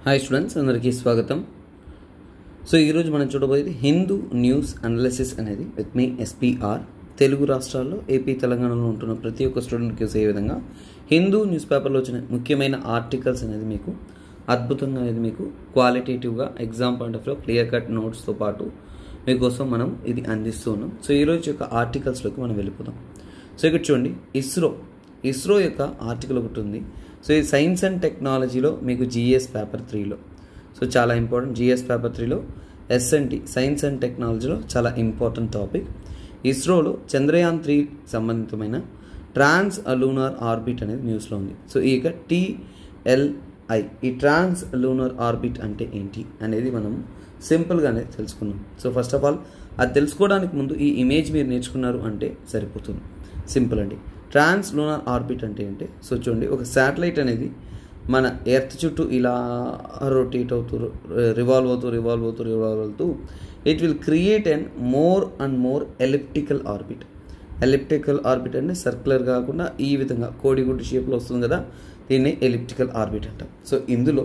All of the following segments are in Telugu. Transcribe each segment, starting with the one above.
హాయ్ స్టూడెంట్స్ అందరికీ స్వాగతం సో ఈరోజు మనం చూడబోయేది హిందూ న్యూస్ అనాలిసిస్ అనేది విత్ మీ ఎస్పీఆర్ తెలుగు రాష్ట్రాల్లో ఏపీ తెలంగాణలో ఉంటున్న ప్రతి ఒక్క స్టూడెంట్కి యూస్ అయ్యే విధంగా హిందూ న్యూస్ పేపర్లో వచ్చిన ముఖ్యమైన ఆర్టికల్స్ అనేది మీకు అద్భుతంగా అనేది మీకు క్వాలిటేటివ్గా ఎగ్జామ్ పాయింట్ ఆఫ్ లో క్లియర్ కట్ నోట్స్తో పాటు మీకోసం మనం ఇది అందిస్తూ ఉన్నాం సో ఈరోజు యొక్క ఆర్టికల్స్లోకి మనం వెళ్ళిపోదాం సో ఇక్కడ చూడండి ఇస్రో ఇస్రో యొక్క ఆర్టికల్ ఒకటి ఉంది సో ఇది సైన్స్ అండ్ టెక్నాలజీలో మీకు జిఎస్ పేపర్ త్రీలో సో చాలా ఇంపార్టెంట్ జిఎస్ పేపర్ త్రీలో ఎస్ఎన్టీ సైన్స్ అండ్ టెక్నాలజీలో చాలా ఇంపార్టెంట్ టాపిక్ ఇస్రోలో చంద్రయాన్ త్రీ సంబంధితమైన ట్రాన్స్ లూనార్ ఆర్బిట్ అనేది న్యూస్లో ఉంది సో ఇక టిఎల్ఐ ఈ ట్రాన్స్ లూనార్ ఆర్బిట్ అంటే ఏంటి అనేది మనం సింపుల్గానే తెలుసుకుందాం సో ఫస్ట్ ఆఫ్ ఆల్ అది తెలుసుకోవడానికి ముందు ఈ ఇమేజ్ మీరు నేర్చుకున్నారు అంటే సరిపోతుంది సింపుల్ అండి ట్రాన్స్ లూనార్ ఆర్బిట్ అంటే ఏంటి సో చూడండి ఒక శాటిలైట్ అనేది మన ఎర్త్ చుట్టూ ఇలా రొటేట్ అవుతూ రివాల్వ్ అవుతూ రివాల్వ్ అవుతూ రివాల్వ్ అవుతూ it will create and more and more elliptical orbit elliptical orbit అంటే సర్క్యులర్ కాకుండా ఈ విధంగా కోడిగుడ్డు షేప్లో వస్తుంది కదా దీన్ని ఎలిప్టికల్ ఆర్బిట్ అంటాం సో ఇందులో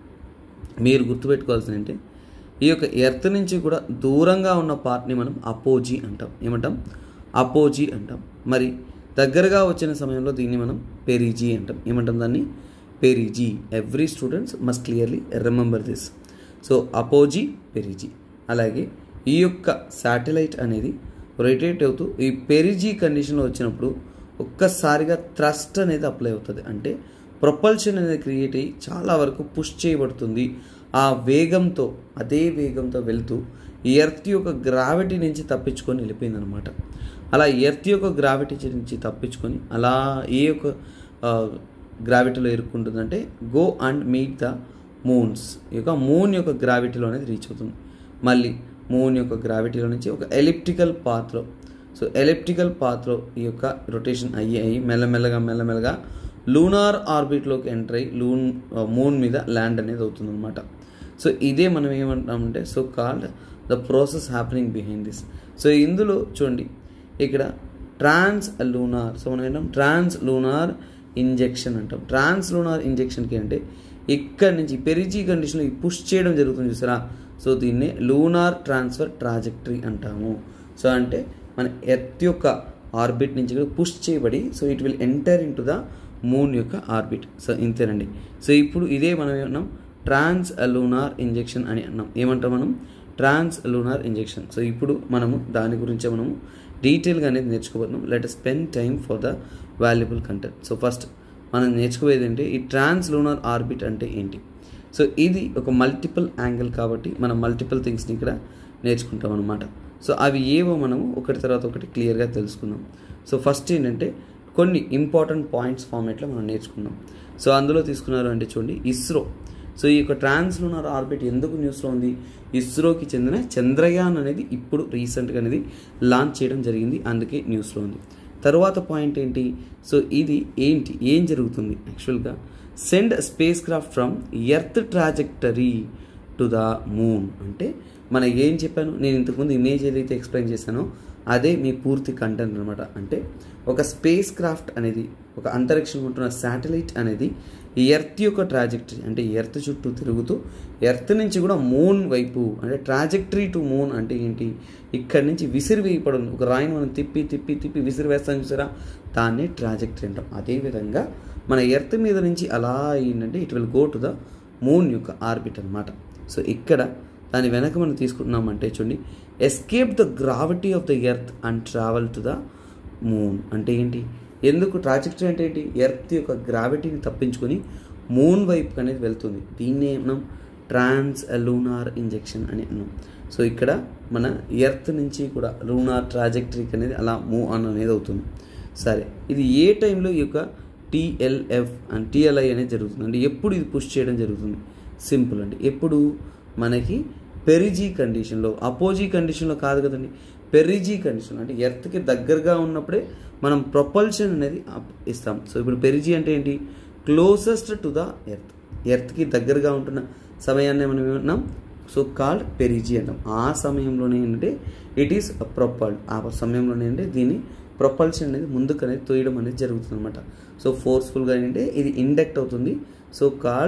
మీరు గుర్తుపెట్టుకోవాల్సింది ఏంటి ఈ యొక్క ఎర్త్ నుంచి కూడా దూరంగా ఉన్న పార్ట్ని మనం అపోజీ అంటాం ఏమంటాం అపోజీ అంటాం మరి దగ్గరగా వచ్చిన సమయంలో దీన్ని మనం పెరిజీ అంటాం ఏమంటాం దాన్ని perigee every students must clearly remember this so apogee perigee అలాగే ఈ యొక్క శాటిలైట్ అనేది రొటేట్ అవుతూ ఈ పెరిజీ కండిషన్లో వచ్చినప్పుడు ఒక్కసారిగా థ్రస్ట్ అనేది అప్లై అవుతుంది అంటే ప్రొపల్షన్ అనేది క్రియేట్ అయ్యి చాలా వరకు పుష్ చేయబడుతుంది ఆ వేగంతో అదే వేగంతో వెళ్తూ ఎర్త్ యొక్క గ్రావిటీ నుంచి తప్పించుకొని వెళ్ళిపోయింది అనమాట అలా ఎర్త్ యొక్క గ్రావిటీ నుంచి తప్పించుకొని అలా ఏ యొక్క గ్రావిటీలో ఇరుక్కుంటుందంటే go and meet the moons ఈ యొక్క మూన్ యొక్క గ్రావిటీలో అనేది రీచ్ అవుతుంది మళ్ళీ మూన్ యొక్క గ్రావిటీలో నుంచి ఒక ఎలిప్టికల్ పాత్లో సో ఎలిప్టికల్ పాత్లో ఈ యొక్క రొటేషన్ అయ్యి అయ్యి మెల్లమెల్లగా మెల్లమెల్లగా లూనార్ ఆర్బిట్లోకి ఎంటర్ అయ్యి లూన్ మూన్ మీద ల్యాండ్ అనేది అవుతుంది అనమాట సో ఇదే మనం ఏమంటామంటే so called the process happening behind this so ఇందులో చూడండి ఇక్కడ ట్రాన్స్ లూనార్ సో మనం ఏంటాం ట్రాన్స్ లూనార్ ఇంజెక్షన్ అంటాం ట్రాన్స్ లూనార్ ఇంజెక్షన్కి అంటే ఇక్కడ నుంచి పెరిజీ కండిషన్లో పుష్ చేయడం జరుగుతుంది చూసారా సో దీన్నే లూనార్ ట్రాన్స్ఫర్ ట్రాజెక్టరీ అంటాము సో అంటే మన ఎర్త్ యొక్క ఆర్బిట్ నుంచి కూడా పుష్ చేయబడి so it will enter into the moon యొక్క ఆర్బిట్ సో ఇంతేనండి సో ఇప్పుడు ఇదే మనం ఏమన్నాం ట్రాన్స్ లూనార్ ఇంజెక్షన్ అని అన్నాం ఏమంటాం మనం ట్రాన్స్ లూనార్ ఇంజెక్షన్ సో ఇప్పుడు మనము దాని గురించే మనము డీటెయిల్గా అనేది నేర్చుకోబోతున్నాం let spend time for the valuable content so first మనం నేర్చుకోవేది ఏంటి ఈ ట్రాన్స్ లూనార్ ఆర్బిట్ అంటే ఏంటి సో ఇది ఒక మల్టిపుల్ యాంగిల్ కాబట్టి మనం మల్టిపుల్ థింగ్స్ని ఇక్కడ నేర్చుకుంటాం అనమాట సో అవి ఏవో మనము ఒకటి తర్వాత ఒకటి క్లియర్గా తెలుసుకుందాం సో ఫస్ట్ ఏంటంటే కొన్ని ఇంపార్టెంట్ పాయింట్స్ ఫార్మేట్లో మనం నేర్చుకుందాం సో అందులో తీసుకున్నారు అంటే చూడండి ఇస్రో సో ఈ యొక్క ట్రాన్స్లూనర్ ఆర్బిట్ ఎందుకు న్యూస్లో ఉంది ఇస్రోకి చెందిన చంద్రయాన్ అనేది ఇప్పుడు రీసెంట్గా అనేది లాంచ్ చేయడం జరిగింది అందుకే న్యూస్లో ఉంది తర్వాత పాయింట్ ఏంటి సో ఇది ఏంటి ఏం జరుగుతుంది యాక్చువల్గా send spacecraft from earth trajectory to the moon అంటే మన ఏం చెప్పాను నేను ఇంతకుముందు ఇమేజ్ ఏదైతే ఎక్స్ప్లెయిన్ చేశానో అదే మీ పూర్తి కంటెంట్ అనమాట అంటే ఒక స్పేస్ క్రాఫ్ట్ అనేది ఒక అంతరిక్షం ఉంటున్న శాటిలైట్ అనేది ఎర్త్ యొక్క ట్రాజెక్టరీ అంటే ఎర్త్ చుట్టూ తిరుగుతూ ఎర్త్ నుంచి కూడా మూన్ వైపు అంటే ట్రాజెక్టరీ టు మూన్ అంటే ఏంటి ఇక్కడి నుంచి విసిరి వేయబడి ఒక రాయిని మనం తిప్పి తిప్పి తిప్పి విసిరి వేస్తాం చూసారా దాన్ని ట్రాజెక్టరీ అంటాం అదేవిధంగా మన ఎర్త్ మీద నుంచి అలా ఏంటంటే it will go to the moon యొక్క ఆర్బిట్ అనమాట సో ఇక్కడ దాని వెనక మనం తీసుకుంటున్నామంటే చూడండి escape the gravity of the earth and travel to the moon అంటే ఏంటి ఎందుకు ట్రాజెక్టరీ అంటే ఏంటి ఎర్త్ యొక్క గ్రావిటీని తప్పించుకొని మూన్ వైపు అనేది వెళ్తుంది దీన్నే మనం ట్రాన్స్ లూనార్ ఇంజెక్షన్ అని అన్నాం సో ఇక్కడ మన ఎర్త్ నుంచి కూడా లూనార్ ట్రాజెక్టరీకి అనేది అలా మూవ్ ఆన్ అనేది అవుతుంది సరే ఇది ఏ టైంలో ఈ యొక్క టిఎల్ఎఫ్ అండ్ టిఎల్ఐ అనేది జరుగుతుంది అంటే ఎప్పుడు ఇది పుష్ చేయడం జరుగుతుంది సింపుల్ అండి ఎప్పుడు మనకి పెరిజీ కండిషన్లో అపోజీ కండిషన్లో కాదు కదండి పెరిజీ కండిషన్ అంటే ఎర్త్కి దగ్గరగా ఉన్నప్పుడే మనం ప్రొపల్షన్ అనేది ఇస్తాం సో ఇప్పుడు పెరిజీ అంటే ఏంటి క్లోజెస్ట్ టు ద ఎర్త్ ఎర్త్కి దగ్గరగా ఉంటున్న సమయాన్ని మనం ఏమన్నాం సో కాల్డ్ పెరిజీ అంటాం ఆ సమయంలోనే ఏంటంటే ఇట్ ఈస్ ప్రొపల్డ్ ఆ సమయంలోనే అంటే దీన్ని ప్రొపల్షన్ అనేది ముందుకు అనేది తోయడం అనేది జరుగుతుంది అనమాట సో ఫోర్స్ఫుల్గా ఏంటంటే ఇది ఇండక్ట్ అవుతుంది సో కాల్డ్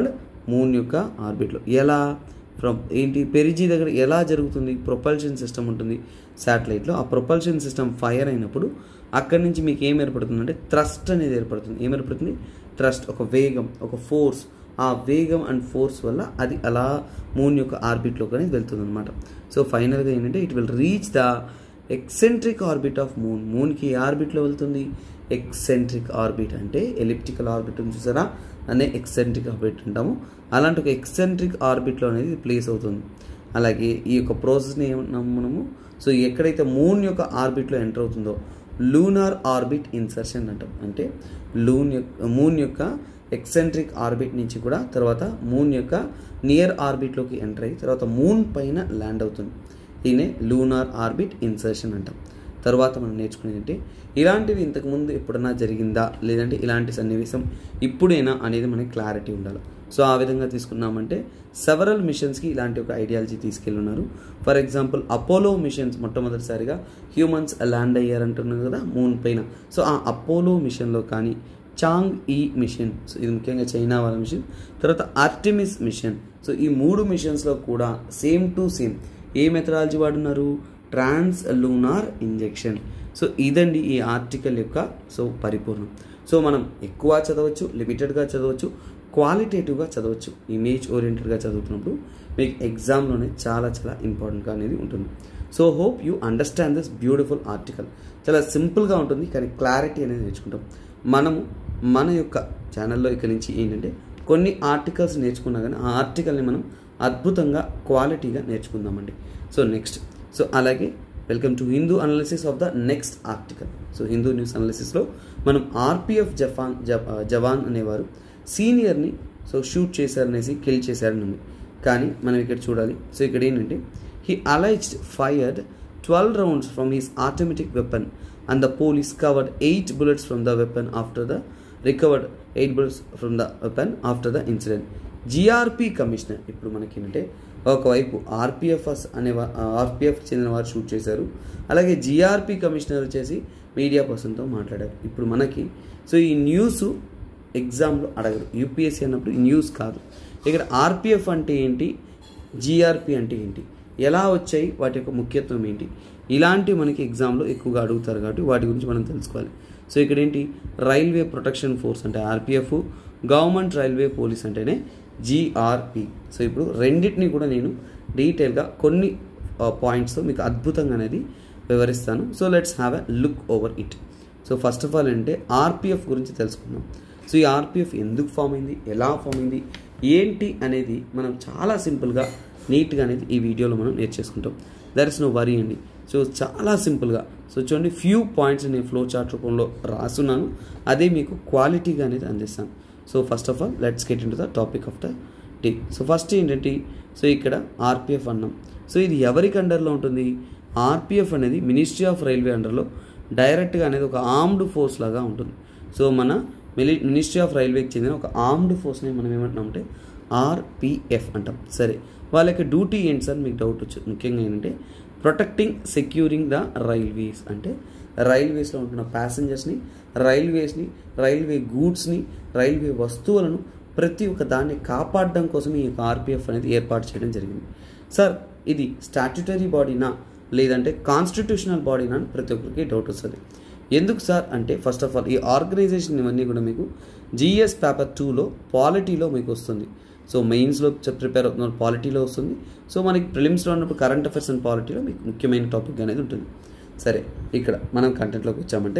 మూన్ యొక్క ఆర్బిట్లో ఎలా ఫ్రమ్ ఏంటి పెరిజీ దగ్గర ఎలా జరుగుతుంది ప్రొపల్షన్ సిస్టమ్ ఉంటుంది శాటిలైట్లో ఆ ప్రొపల్షన్ సిస్టమ్ ఫైర్ అయినప్పుడు అక్కడి నుంచి మీకు ఏం ఏర్పడుతుంది అంటే థ్రస్ట్ అనేది ఏర్పడుతుంది ఏం ఏర్పడుతుంది థ్రస్ట్ ఒక వేగం ఒక ఫోర్స్ ఆ వేగం అండ్ ఫోర్స్ వల్ల అది అలా మూన్ యొక్క ఆర్బిట్లోకి అనేది వెళ్తుంది అనమాట సో ఫైనల్గా ఏంటంటే it will reach the eccentric orbit of moon మూన్కి ఏ ఆర్బిట్లో వెళ్తుంది ఎక్సెంట్రిక్ ఆర్బిట్ అంటే ఎలిప్టికల్ ఆర్బిట్ ఉంది చూసారా అనే ఎక్సెంట్రిక్ ఆర్బిట్ అంటాము అలాంటి ఒక ఎక్సెంట్రిక్ ఆర్బిట్లో అనేది ప్లేస్ అవుతుంది అలాగే ఈ యొక్క ప్రాసెస్ని ఏమన్నాము మనము సో ఎక్కడైతే మూన్ యొక్క ఆర్బిట్లో ఎంటర్ అవుతుందో లూనార్ ఆర్బిట్ ఇన్సర్షన్ అంటాం అంటే లూన్ యొక్క మూన్ యొక్క ఎక్సెంట్రిక్ ఆర్బిట్ నుంచి కూడా తర్వాత మూన్ యొక్క నియర్ ఆర్బిట్లోకి ఎంటర్ అయ్యి తర్వాత మూన్ పైన ల్యాండ్ అవుతుంది దీనే లూనార్ ఆర్బిట్ ఇన్సర్షన్ అంటాం తర్వాత మనం నేర్చుకునేది అంటే ఇలాంటివి ఇంతకుముందు ఎప్పుడైనా జరిగిందా లేదంటే ఇలాంటి సన్నివేశం ఇప్పుడైనా అనేది మనకి క్లారిటీ ఉండాలి సో ఆ విధంగా తీసుకున్నామంటే సెవరల్ మిషన్స్కి ఇలాంటి ఒక ఐడియాలజీ తీసుకెళ్ళున్నారు ఫర్ ఎగ్జాంపుల్ అపోలో మిషన్స్ మొట్టమొదటిసారిగా హ్యూమన్స్ ల్యాండ్ అయ్యారంటున్నారు కదా మూన్ పైన సో ఆ అపోలో మిషన్లో కానీ చాంగ్ ఈ మిషన్ సో ఇది ముఖ్యంగా చైనా వాళ్ళ మిషన్ తర్వాత ఆర్టిమిస్ మిషన్ సో ఈ మూడు మిషన్స్లో కూడా same to same a methodology వాడున్నారు ట్రాన్స్ లూనార్ ఇంజెక్షన్ సో ఇదండి ఈ ఆర్టికల్ యొక్క సో పరిపూర్ణం సో మనం ఎక్కువ చదవచ్చు లిమిటెడ్గా చదవచ్చు క్వాలిటేటివ్గా చదవచ్చు ఇమేజ్ ఓరియంటెడ్గా చదువుతున్నప్పుడు మీకు ఎగ్జామ్లోనే చాలా చాలా ఇంపార్టెంట్గా అనేది ఉంటుంది so hope you understand this beautiful article చాలా సింపుల్గా ఉంటుంది కానీ క్లారిటీ అనేది నేర్చుకుంటాం మనము మన యొక్క ఛానల్లో ఇక్కడ నుంచి ఏంటంటే కొన్ని ఆర్టికల్స్ నేర్చుకున్నా కానీ ఆ ఆర్టికల్ని మనం అద్భుతంగా క్వాలిటీగా నేర్చుకుందామండి సో నెక్స్ట్ సో అలాగే welcome to Hindu analysis of the next article so Hindu news అనాలిసిస్లో మనం ఆర్పిఎఫ్ జపాన్ జవాన్ అనేవారు సీనియర్ని సో షూట్ చేశారనేసి కిల్ చేశారని ఉంది కానీ మనం ఇక్కడ చూడాలి సో ఇక్కడ ఏంటంటే he alleged fired twelve rounds from his automatic weapon and the police covered eight bullets from the weapon after the recovered eight bullets from the weapon after the incident GRP commissioner ఇప్పుడు మనకి ఏంటంటే ఒకవైపు ఆర్పిఎఫ్ఎస్ అనే ఆర్పిఎఫ్ చెందిన వారు షూట్ చేశారు అలాగే జిఆర్పి కమిషనర్ వచ్చేసి మీడియా పర్సన్తో మాట్లాడారు ఇప్పుడు మనకి సో ఈ న్యూస్ ఎగ్జామ్లో అడగరు యూపీఎస్సీ అన్నప్పుడు ఈ న్యూస్ కాదు ఇక్కడ ఆర్పిఎఫ్ అంటే ఏంటి జిఆర్పి అంటే ఏంటి ఎలా వచ్చాయి వాటి యొక్క ముఖ్యత్వం ఏంటి ఇలాంటివి మనకి ఎగ్జామ్లో ఎక్కువగా అడుగుతారు కాబట్టి వాటి గురించి మనం తెలుసుకోవాలి సో ఇక్కడ ఏంటి రైల్వే ప్రొటెక్షన్ ఫోర్స్ అంటే ఆర్పిఎఫ్ గవర్నమెంట్ రైల్వే పోలీస్ అంటేనే జిఆర్పి సో ఇప్పుడు రెండింటిని కూడా నేను డీటెయిల్గా కొన్ని పాయింట్స్తో మీకు అద్భుతంగా అనేది వివరిస్తాను so let's have a look over it so first of all అంటే ఆర్పిఎఫ్ గురించి తెలుసుకుందాం సో ఈ ఆర్పిఎఫ్ ఎందుకు ఫామ్ అయింది ఎలా ఫామ్ అయింది ఏంటి అనేది మనం చాలా సింపుల్గా నీట్గా అనేది ఈ వీడియోలో మనం నేర్చేసుకుంటాం దర్ ఇస్ నో వరీ అండి సో చాలా సింపుల్గా సో చూడండి ఫ్యూ పాయింట్స్ నేను ఫ్లో చార్ట్ రూపంలో రాస్తున్నాను అదే మీకు క్వాలిటీగా అనేది అందిస్తాను so first of all let's get into the topic of the day so first ఏంటంటే సో ఇక్కడ ఆర్పిఎఫ్ అన్నాం సో ఇది ఎవరికి అండర్లో ఉంటుంది ఆర్పిఎఫ్ అనేది మినిస్ట్రీ ఆఫ్ రైల్వే అండర్లో డైరెక్ట్గా అనేది ఒక ఆర్మ్డ్ ఫోర్స్ లాగా ఉంటుంది సో మన మిలి మినిస్ట్రీ ఆఫ్ రైల్వేకి చెందిన ఒక ఆర్మ్డ్ ఫోర్స్ని మనం ఏమంటున్నాం అంటే ఆర్పిఎఫ్ అంటాం సరే వాళ్ళ యొక్క డ్యూటీ ఏంటి సార్ మీకు డౌట్ వచ్చు ముఖ్యంగా ఏంటంటే ప్రొటెక్టింగ్ సెక్యూరింగ్ ద రైల్వేస్ అంటే రైల్వేస్లో ఉంటున్న ప్యాసింజర్స్ని రైల్వేస్ని రైల్వే గూడ్స్ని రైల్వే వస్తువులను ప్రతి ఒక్క దాన్ని కాపాడడం కోసం ఈ యొక్క ఆర్పిఎఫ్ అనేది ఏర్పాటు చేయడం జరిగింది సార్ ఇది స్టాట్యుటరీ బాడీనా లేదంటే కాన్స్టిట్యూషనల్ బాడీనా అని ప్రతి ఒక్కరికి డౌట్ వస్తుంది ఎందుకు సార్ అంటే ఫస్ట్ ఆఫ్ ఆల్ ఈ ఆర్గనైజేషన్ ఇవన్నీ కూడా మీకు జిఎస్ పేపర్ టూలో పాలిటీలో మీకు వస్తుంది సో మెయిన్స్లో ప్రిపేర్ అవుతున్నారు పాలిటీలో వస్తుంది సో మనకి ప్రిలిమ్స్లో ఉన్నప్పుడు కరెంట్ అఫైర్స్ అండ్ పాలిటీలో మీకు ముఖ్యమైన టాపిక్ అనేది ఉంటుంది సరే ఇక్కడ మనం కంటెంట్లోకి వచ్చామంటే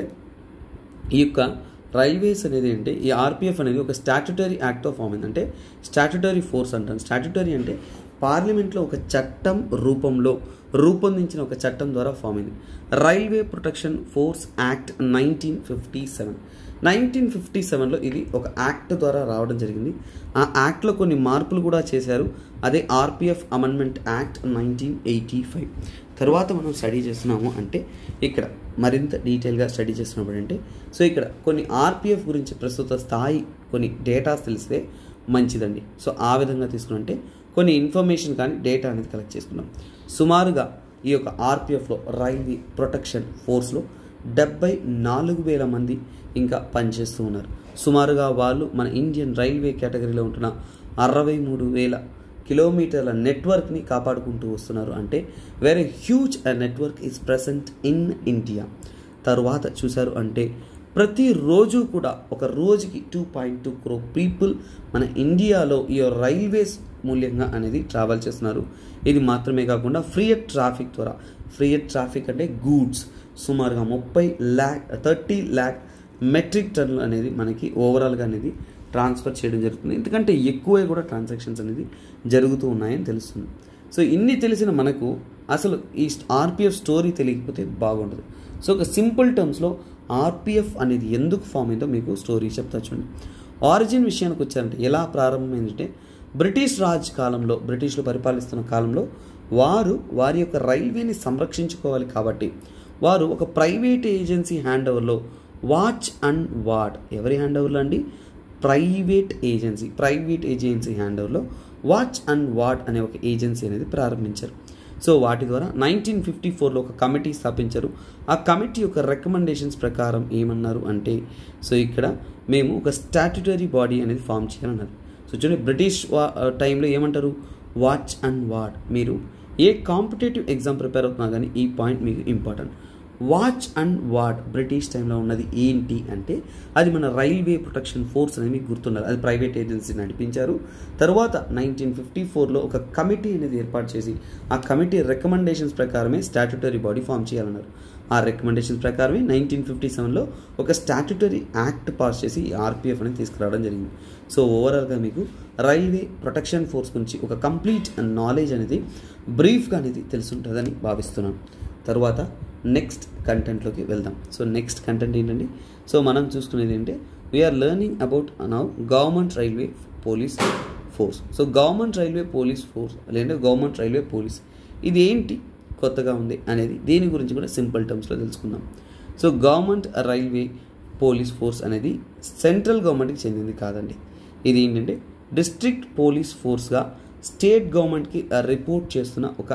ఈ యొక్క రైల్వేస్ అనేది ఏంటి ఈ ఆర్పిఎఫ్ అనేది ఒక స్టాట్యుటరీ యాక్ట్ ఆఫ్ ఫామ్ అయింది అంటే స్టాట్యుటరీ ఫోర్స్ అంటాం స్టాట్యుటరీ అంటే పార్లమెంట్లో ఒక చట్టం రూపంలో రూపొందించిన ఒక చట్టం ద్వారా ఫామ్ అయింది railway protection force act nineteen fifty seven nineteen fifty సెవెన్లో ఇది ఒక యాక్ట్ ద్వారా రావడం జరిగింది ఆ యాక్ట్లో కొన్ని మార్పులు కూడా చేశారు అదే RPF amendment act nineteen eighty five తర్వాత మనం స్టడీ చేస్తున్నాము అంటే ఇక్కడ మరింత డీటెయిల్గా స్టడీ చేస్తున్నప్పుడు అంటే సో ఇక్కడ కొన్ని ఆర్పిఎఫ్ గురించి ప్రస్తుత స్థాయి కొన్ని డేటాస్ తెలిస్తే మంచిదండి సో ఆ విధంగా తీసుకున్నంటే కొన్ని ఇన్ఫర్మేషన్ కానీ డేటా అనేది కలెక్ట్ చేసుకున్నాం సుమారుగా ఈ యొక్క ఆర్పిఎఫ్లో రైల్వే ప్రొటెక్షన్ ఫోర్స్లో డెబ్బై నాలుగు వేల మంది ఇంకా పనిచేస్తూ ఉన్నారు సుమారుగా వాళ్ళు మన ఇండియన్ రైల్వే కేటగిరీలో ఉంటున్న అరవై మూడు వేల కిలోమీటర్ల నెట్వర్క్ని కాపాడుకుంటూ వస్తున్నారు అంటే very huge network is present in India తరువాత చూశారు అంటే ప్రతిరోజు కూడా ఒక రోజుకి two point two crore people మన ఇండియాలో ఈ రైల్వేస్ మూల్యంగా అనేది ట్రావెల్ చేస్తున్నారు ఇది మాత్రమే కాకుండా ఫ్రీ ట్రాఫిక్ ద్వారా ఫ్రీ ట్రాఫిక్ అంటే గూడ్స్ సుమారుగా ముప్పై ల్యాక్ థర్టీ ల్యాక్ మెట్రిక్ టన్నులు అనేది మనకి ఓవరాల్గా అనేది ట్రాన్స్ఫర్ చేయడం జరుగుతుంది ఎందుకంటే ఎక్కువ కూడా ట్రాన్సాక్షన్స్ అనేది జరుగుతూ ఉన్నాయని తెలుస్తుంది సో ఇన్ని తెలిసిన మనకు అసలు ఈ ఆర్పిఎఫ్ స్టోరీ తెలియకపోతే బాగుండదు సో ఒక సింపుల్ టర్మ్స్లో ఆర్పిఎఫ్ అనేది ఎందుకు ఫామ్ అయిందో మీకు స్టోరీ చెప్తా చూడండి ఆరిజిన్ విషయానికి వచ్చారంటే ఎలా ప్రారంభమైందంటే బ్రిటిష్ రాజ్ కాలంలో బ్రిటిష్లు పరిపాలిస్తున్న కాలంలో వారు వారి యొక్క రైల్వేని సంరక్షించుకోవాలి కాబట్టి వారు ఒక ప్రైవేట్ ఏజెన్సీ హ్యాండ్ ఓవర్లో వాచ్ అండ్ వార్డ్ ఎవరి హ్యాండ్ ఓవర్లో అండి private agency private agency hand ఓవర్లో వాచ్ అండ్ వార్డ్ అనే ఒక ఏజెన్సీ అనేది ప్రారంభించారు సో వాటి ద్వారా నైన్టీన్ ఫిఫ్టీ ఫోర్లో ఒక కమిటీ స్థాపించారు ఆ కమిటీ యొక్క రికమెండేషన్స్ ప్రకారం ఏమన్నారు అంటే సో ఇక్కడ మేము ఒక స్టాట్యుటరీ బాడీ అనేది ఫామ్ చేయాలన్నారు సో చూడండి బ్రిటిష్ టైంలో ఏమంటారు వాచ్ అండ్ వార్డ్ మీరు ఏ కాంపిటేటివ్ ఎగ్జామ్ ప్రిపేర్ అవుతున్నా కానీ ఈ పాయింట్ మీకు important watch and ward British టైంలో ఉన్నది ఏంటి అంటే అది మన రైల్వే ప్రొటెక్షన్ ఫోర్స్ అనేది మీకు గుర్తుండాలి అది ప్రైవేట్ ఏజెన్సీ నడిపించారు తర్వాత నైన్టీన్ ఫిఫ్టీ ఫోర్లో ఒక కమిటీ అనేది ఏర్పాటు చేసి ఆ కమిటీ రికమెండేషన్స్ ప్రకారమే స్టాట్యుటరీ బాడీ ఫామ్ చేయాలన్నారు ఆ రికమెండేషన్స్ ప్రకారమే నైన్టీన్ ఫిఫ్టీ సెవెన్లో ఒక స్టాట్యుటరీ యాక్ట్ పాస్ చేసి ఆర్పిఎఫ్ అనేది తీసుకురావడం జరిగింది సో ఓవరాల్గా మీకు రైల్వే ప్రొటెక్షన్ ఫోర్స్ గురించి ఒక కంప్లీట్ నాలెడ్జ్ అనేది బ్రీఫ్గా అనేది తెలుసుంటుందని భావిస్తున్నాను తర్వాత నెక్స్ట్ కంటెంట్లోకి వెళ్దాం సో నెక్స్ట్ కంటెంట్ ఏంటండి సో మనం చూసుకునేది ఏంటంటే we are learning about now government railway police force so government railway police force లేదంటే గవర్నమెంట్ రైల్వే పోలీస్ ఇది ఏంటి కొత్తగా ఉంది అనేది దీని గురించి కూడా సింపుల్ టర్మ్స్లో తెలుసుకుందాం so government railway police force అనేది సెంట్రల్ గవర్నమెంట్కి చెందింది కాదండి ఇది ఏంటంటే డిస్ట్రిక్ట్ పోలీస్ ఫోర్స్గా స్టేట్ గవర్నమెంట్కి రిపోర్ట్ చేస్తున్న ఒక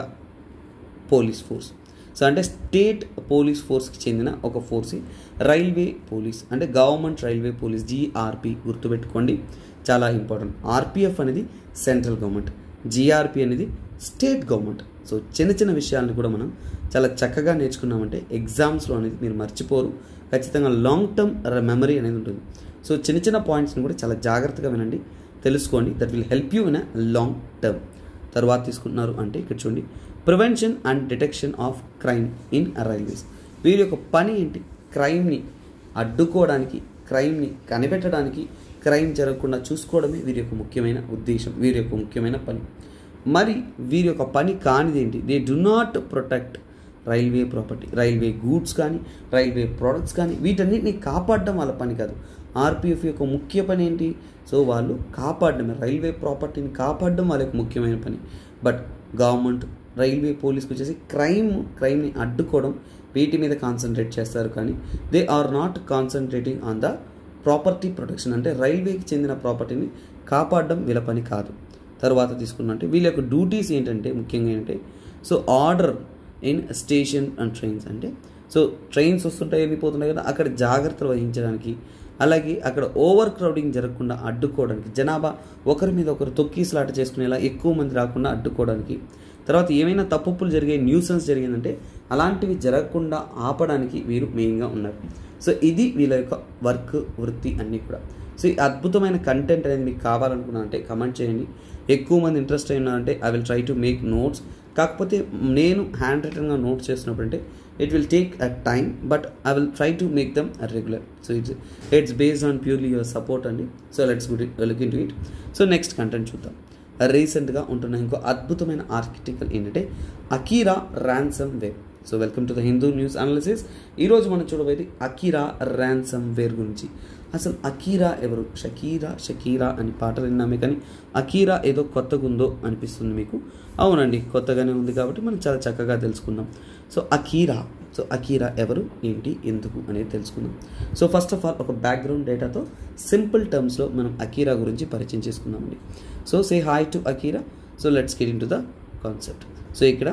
పోలీస్ ఫోర్స్ సో అంటే స్టేట్ పోలీస్ ఫోర్స్కి చెందిన ఒక ఫోర్స్ రైల్వే పోలీస్ అంటే గవర్నమెంట్ రైల్వే పోలీస్ జిఆర్పి గుర్తుపెట్టుకోండి చాలా ఇంపార్టెంట్ ఆర్పిఎఫ్ అనేది సెంట్రల్ గవర్నమెంట్ జిఆర్పి అనేది స్టేట్ గవర్నమెంట్ సో చిన్న చిన్న విషయాలను కూడా మనం చాలా చక్కగా నేర్చుకున్నామంటే ఎగ్జామ్స్లో అనేది మీరు మర్చిపోరు ఖచ్చితంగా లాంగ్ టర్మ్ మెమరీ అనేది ఉంటుంది సో చిన్న చిన్న పాయింట్స్ని కూడా చాలా జాగ్రత్తగా వినండి తెలుసుకోండి that will help you in a long term తర్వాత తీసుకుంటున్నారు అంటే ఇక్కడ చూడండి prevention and detection of crime in railways వీరి యొక్క పని ఏంటి క్రైమ్ని అడ్డుకోవడానికి క్రైమ్ని కనిపెట్టడానికి క్రైమ్ జరగకుండా చూసుకోవడమే వీరి యొక్క ముఖ్యమైన ఉద్దేశం వీరి యొక్క ముఖ్యమైన పని మరి వీరి యొక్క పని కానిది ఏంటి they do not protect railway property railway goods కానీ రైల్వే ప్రోడక్ట్స్ కానీ వీటన్నిటిని కాపాడడం వాళ్ళ పని కాదు ఆర్పిఎఫ్ యొక్క ముఖ్య పని ఏంటి సో వాళ్ళు కాపాడడమే రైల్వే ప్రాపర్టీని కాపాడడం వాళ్ళ యొక్క ముఖ్యమైన పని బట్ గవర్నమెంట్ రైల్వే పోలీస్కి వచ్చేసి క్రైమ్ క్రైమ్ని అడ్డుకోవడం వీటి మీద కాన్సన్ట్రేట్ చేస్తారు కానీ they are not concentrating on the property protection అంటే రైల్వేకి చెందిన ప్రాపర్టీని కాపాడడం వీళ్ళ పని కాదు తర్వాత తీసుకున్నట్టే వీళ్ళ యొక్క డ్యూటీస్ ఏంటంటే ముఖ్యంగా ఏంటంటే so order in station and trains అంటే సో ట్రైన్స్ వస్తుంటాయి వెళ్ళిపోతున్నాయి కదా అక్కడ జాగ్రత్తలు వహించడానికి అలాగే అక్కడ ఓవర్ క్రౌడింగ్ జరగకుండా అడ్డుకోవడానికి జనాభా ఒకరి మీద ఒకరు తొక్కీసలాట చేసుకునేలా ఎక్కువ మంది రాకుండా అడ్డుకోవడానికి తర్వాత ఏమైనా తప్పులు జరిగే న్యూసెన్స్ జరిగిందంటే అలాంటివి జరగకుండా ఆపడానికి వీరు మెయిన్గా ఉన్నారు సో ఇది వీళ్ళ యొక్క వర్క్ వృత్తి అన్నీ కూడా సో ఈ అద్భుతమైన కంటెంట్ అనేది మీకు కావాలనుకున్నా అంటే కమెంట్ చేయండి ఎక్కువ మంది ఇంట్రెస్ట్ అయి ఉన్నారంటే I will try to make notes కాకపోతే నేను హ్యాండ్ రిటర్న్గా నోట్స్ చేసినప్పుడు అంటే it will take a time but I will try to make them regular so it's it's based on purely your support అండి so let's good look into it so next content చూద్దాం రీసెంట్గా ఉంటున్న ఇంకో అద్భుతమైన ఆర్కిటికల్ ఏంటంటే Akira ransomware so welcome to the Hindu news analysis ఈరోజు మనం చూడబోయేది అకీరా ర్యాన్సమ్ వేర్ గురించి అసలు అకీరా ఎవరు షకీరా షకీరా అని పాటలు విన్నామే కానీ అకీరా ఏదో కొత్తగా ఉందో అనిపిస్తుంది మీకు అవునండి కొత్తగానే ఉంది కాబట్టి మనం చాలా చక్కగా తెలుసుకుందాం సో అకీరా సో అకీరా ఎవరు ఏంటి ఎందుకు అనేది తెలుసుకుందాం సో ఫస్ట్ ఆఫ్ ఆల్ ఒక బ్యాక్గ్రౌండ్ డేటాతో సింపుల్ టర్మ్స్లో మనం అకీరా గురించి పరిచయం చేసుకుందామండి so say hi to Akira so let's get into the concept so ఇక్కడ